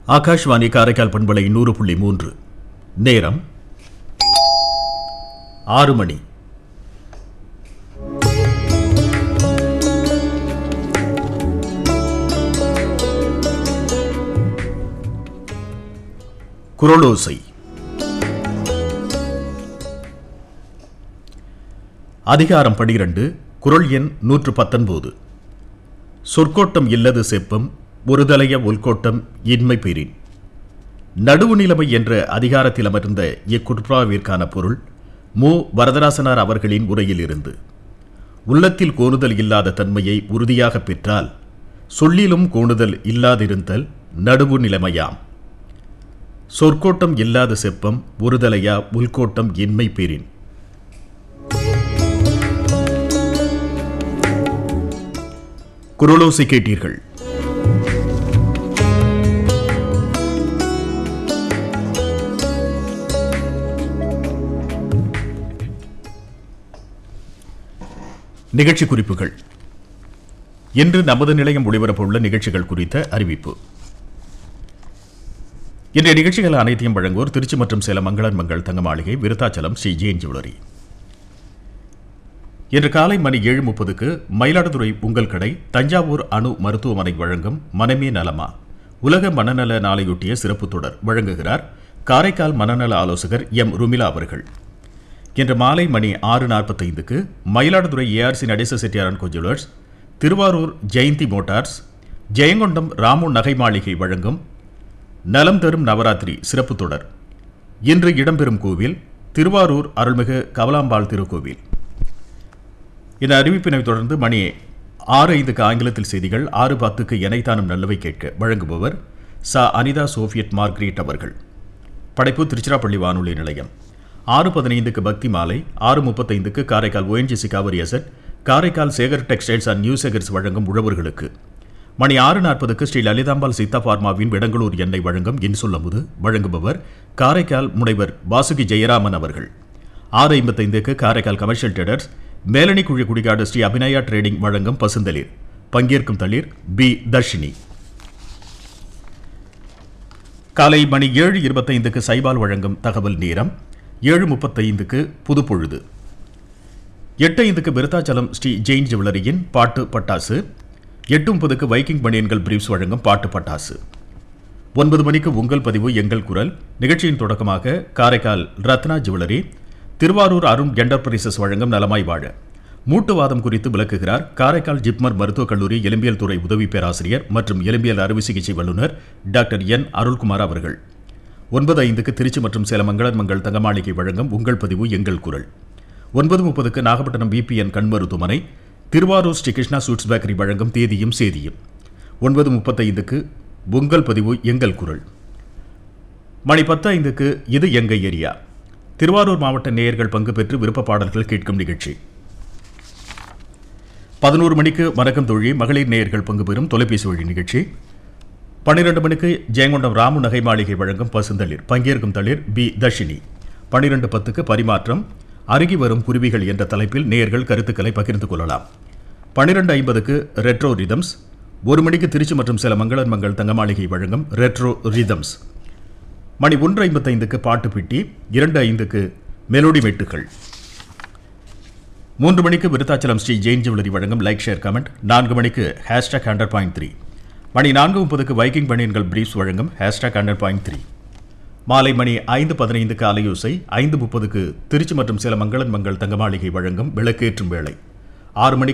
ஆகாஷ்வாணி காரைக்கால் பண்பலை நூறு புள்ளி மூன்று நேரம் ஆறு மணி குரலோசை அதிகாரம் பனிரெண்டு குரல் எண் நூற்று பத்தொன்பது சொற்கோட்டம் இல்லது செப்பம் ஒருதலைய உள்கோட்டம் இன்மை பெறின் நடுவு நிலைமை என்ற அதிகாரத்தில் அமர்ந்த இக்குட்பாவிற்கான பொருள் மு வரதராசனார் அவர்களின் உரையிலிருந்து உள்ளத்தில் கோணுதல் இல்லாத தன்மையை உறுதியாக பெற்றால் சொல்லிலும் கோணுதல் இல்லாதிருந்தல் நடுவு நிலைமையாம் சொற்கோட்டம் இல்லாத செப்பம் ஒருதலையா உள்கோட்டம் இன்மை பெறின் குரலோசை கேட்டீர்கள் நிகழ்ச்சி குறிப்புகள் இன்று நமது நிலையம் ஒளிபரப்புள்ள நிகழ்ச்சிகள் குறித்த அறிவிப்பு இன்றைய நிகழ்ச்சிகள் அனைத்தையும் வழங்குவோர் திருச்சி மற்றும் சேலம் மங்களன் மங்கள் தங்க மாளிகை விருத்தாச்சலம் ஸ்ரீ ஜெயின் ஜுவல்லரி இன்று காலை மணி ஏழு முப்பதுக்கு மயிலாடுதுறை உங்கள் கடை தஞ்சாவூர் அணு மருத்துவமனை வழங்கும் மனமே நலமா உலக மனநல நாளையொட்டிய சிறப்பு தொடர் வழங்குகிறார் காரைக்கால் மனநல ஆலோசகர் எம் ருமிலா அவர்கள் இன்று மாலை மணி ஆறு நாற்பத்தைந்துக்கு மயிலாடுதுறை ஏஆர்சி நடேச செட்டியாரன் ஜுவல்லர்ஸ் திருவாரூர் ஜெயந்தி மோட்டார்ஸ் ஜெயங்கொண்டம் ராமு நகை மாளிகை வழங்கும் நலம் தரும் நவராத்திரி சிறப்பு தொடர் இன்று இடம்பெறும் கோவில் திருவாரூர் அருள்மிகு கவலாம்பாள் திருக்கோவில் இந்த அறிவிப்பினை தொடர்ந்து மணி ஆறு ஐந்துக்கு ஆங்கிலத்தில் செய்திகள் ஆறு பத்துக்கு எனைத்தானும் நல்லவை கேட்க வழங்குபவர் ச அனிதா சோஃபியட் மார்க்ரீட் அவர்கள் படைப்பு திருச்சிராப்பள்ளி வானொலி நிலையம் ஆறு பதினைந்துக்கு பக்தி மாலை ஆறு முப்பத்தைந்துக்கு Karaikal O N G C Cauvery asset Karaikal Sekar textiles and new Sekars வழங்கும் உழவர்களுக்கு மணி ஆறு நாற்பதுக்கு ஸ்ரீ லலிதாம்பாள் சீதா பார்மாவின் விடங்களூர் எண்ணெய் வழங்கும் இன்சொல்லமுது வழங்குபவர் காரைக்கால் முனைவர் வாசுகி ஜெயராமன் அவர்கள் ஆறு ஐம்பத்தைந்துக்கு காரைக்கால் கமர்ஷியல் ட்ரேடர்ஸ் மேலணி குழி குடிகாடு ஸ்ரீ அபிநயா ட்ரேடிங் வழங்கும் பசுந்தளிர் பங்கேற்கும் தளிர் பி தர்ஷினி காலை மணி ஏழு இருபத்தைந்துக்கு சைபால் வழங்கும் தகவல் நேரம் ஏழு முப்பத்தைந்துக்கு புதுப்பொழுது எட்டு ஐந்துக்கு விருத்தாச்சலம் ஸ்ரீ ஜெயின் ஜுவல்லரியின் பாட்டு பட்டாசு எட்டு முப்பதுக்கு வைக்கிங் பனியன்கள் பிரீப்ஸ் வழங்கும் பாட்டு பட்டாசு ஒன்பது மணிக்கு உங்கள் பதிவு எங்கள் குரல் நிகழ்ச்சியின் தொடக்கமாக காரைக்கால் ரத்னா ஜுவல்லரி திருவாரூர் அருண் என்டர்பிரைசஸ் வழங்கும் நலமாய் வாழ மூட்டுவாதம் குறித்து விளக்குகிறார் காரைக்கால் ஜிப்மர் மருத்துவக் கல்லூரி எலும்பியல் துறை உதவி பேராசிரியர் மற்றும் எலும்பியல் அறுவை சிகிச்சை வல்லுநர் டாக்டர் என் அருள்குமார் அவர்கள் ஒன்பது ஐந்துக்கு திருச்சி மற்றும் சேலம் மங்களன் மங்கள் தங்கமாளிகை வழங்கும் உங்கள் பதிவு எங்கள் குரல் ஒன்பது முப்பதுக்கு நாகப்பட்டினம் பிபிஎன் கண் மருத்துவமனை திருவாரூர் ஸ்ரீ கிருஷ்ணா சூட்ஸ் பேக்கரி வழங்கும் தேதியும் சேதியும் ஒன்பது முப்பத்தைந்துக்கு உங்கள் பதிவு எங்கள் குரல் மணி பத்து ஐந்துக்கு இது எங்க ஏரியா திருவாரூர் மாவட்ட நேயர்கள் பங்கு பெற்று விருப்ப பாடல்கள் கேட்கும் நிகழ்ச்சி பதினோரு மணிக்கு மரகம் தொழி மகளிர் நேயர்கள் பங்கு பெறும் தொலைபேசி வழி நிகழ்ச்சி பன்னிரண்டு மணிக்கு ஜெயங்கொண்டம் ராமு நகை மாளிகை வழங்கும் பசுந்தளிர் பங்கேற்கும் தளிர் பி தர்ஷினி பன்னிரண்டு பத்துக்கு பரிமாற்றம் அருகி வரும் குருவிகள் என்ற தலைப்பில் நேயர்கள் கருத்துக்களை பகிர்ந்து கொள்ளலாம் பன்னிரண்டு ஐம்பதுக்கு ரெட்ரோ ரிதம்ஸ் ஒரு மணிக்கு திருச்சி மற்றும் சில மங்களன் மங்கள் தங்கமாளிகை வழங்கும் ரெட்ரோ ரிதம்ஸ் மணி ஒன்று ஐம்பத்தைந்துக்கு பாட்டு பிட்டி இரண்டு ஐந்துக்கு மெலோடி மெட்டுகள் மூன்று மணிக்கு விருத்தாச்சலம் ஸ்ரீ ஜெயின் ஜுவல்லரி வழங்கும் லைக் ஷேர் கமெண்ட் நான்கு மணிக்கு ஹேஷ்டாக் ஹண்ட்ரட் பாயிண்ட் த்ரீ மணி நான்கு முப்பதுக்கு வைக்கிங் பணியன்கள் பிரீஃப்ஸ் வழங்கும் ஹேஷ்டாக் ஹண்ட்ரட் பாயிண்ட் த்ரீ மாலை மணி ஐந்து பதினைந்துக்கு அலையோசை ஐந்து முப்பதுக்கு திருச்சி மற்றும் சில மங்களன் மங்கள் தங்கமாளிகை வழங்கும் விளக்கேற்றும் வேளை ஆறு மணிக்கு